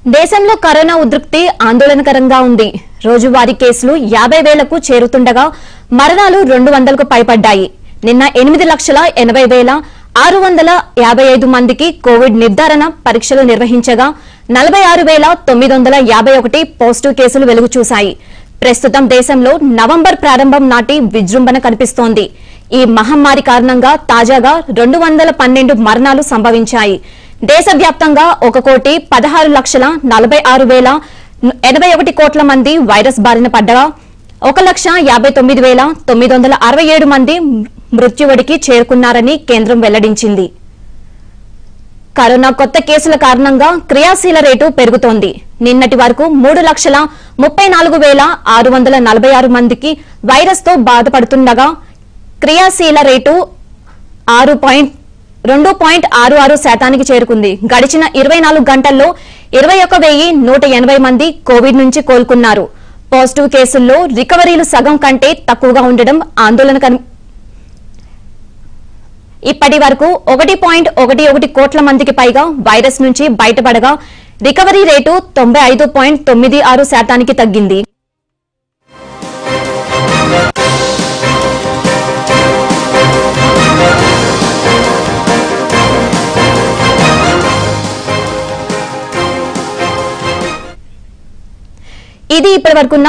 దేశంలో కరోనా ఉద్రిక్తి ఆందోళనకరంగా ఉంది రోజువారీ కేసులు యాభై వేలకు చేరుతుండగా మరణాలు రెండు వందలకు పైపడ్డాయి నిన్న ఎనిమిది లక్షల ఎనభై వేల ఆరు వందల యాభై ఐదు మందికి కోవిడ్ నిర్ధారణ పరీక్షలు నిర్వహించగా నలభై ఆరు వేల తొమ్మిది వందల యాభై ఒకటి పాజిటివ్ కేసులు వెలుగు చూశాయి ప్రస్తుతం దేశంలో నవంబర్ ప్రారంభం నాటి విజృంభణ కనిపిస్తోంది ఈ మహమ్మారి కారణంగా తాజాగా రెండు వందల పన్నెండు మరణాలు సంభవించాయి దేశవ్యాప్తంగా ఒక కోటి పదహారు లక్షల నలభై ఆరు వేల ఎనభై ఒకటి కోట్ల మంది వైరస్ బారిన పడ్డగా ఒక లక్ష యాభై తొమ్మిది వేల తొమ్మిది వందల అరవై ఏడు మంది మృత్యువడికి చేరుకున్నారని కేంద్రం వెల్లడించింది కరోనా కొత్త కేసుల కారణంగా క్రియాశీల రేటు పెరుగుతోంది నిన్నటి వరకు మూడు లక్షల ముప్పై నాలుగు వేల ఆరు వందల నలభై ఆరు మందికి వైరస్ తో బాధపడుతుండగా క్రియాశీల రేటు ఆరు పాయింట్ రెండు పాయింట్ ఆరు ఆరు శాతానికి చేరుకుంది గడిచిన ఇరవై నాలుగు గంటల్లో ఇరవై ఒక వెయ్యి నూట ఎనభై మంది కోవిడ్ నుంచి కోలుకున్నారు పాజిటివ్ కేసుల్లో రికవరీలు సగం కంటే తక్కువగా ఉండడం ఆందోళన కని- ఇప్పటి వరకు ఒకటి పాయింట్ ఒకటి ఒకటి కోట్ల మందికి పైగా వైరస్ నుంచి బయటపడగా రికవరీ రేటు తొంభై ఐదు పాయింట్ తొమ్మిది ఆరు శాతానికి తగ్గింది ఇది ఇప్పటి వరకున్న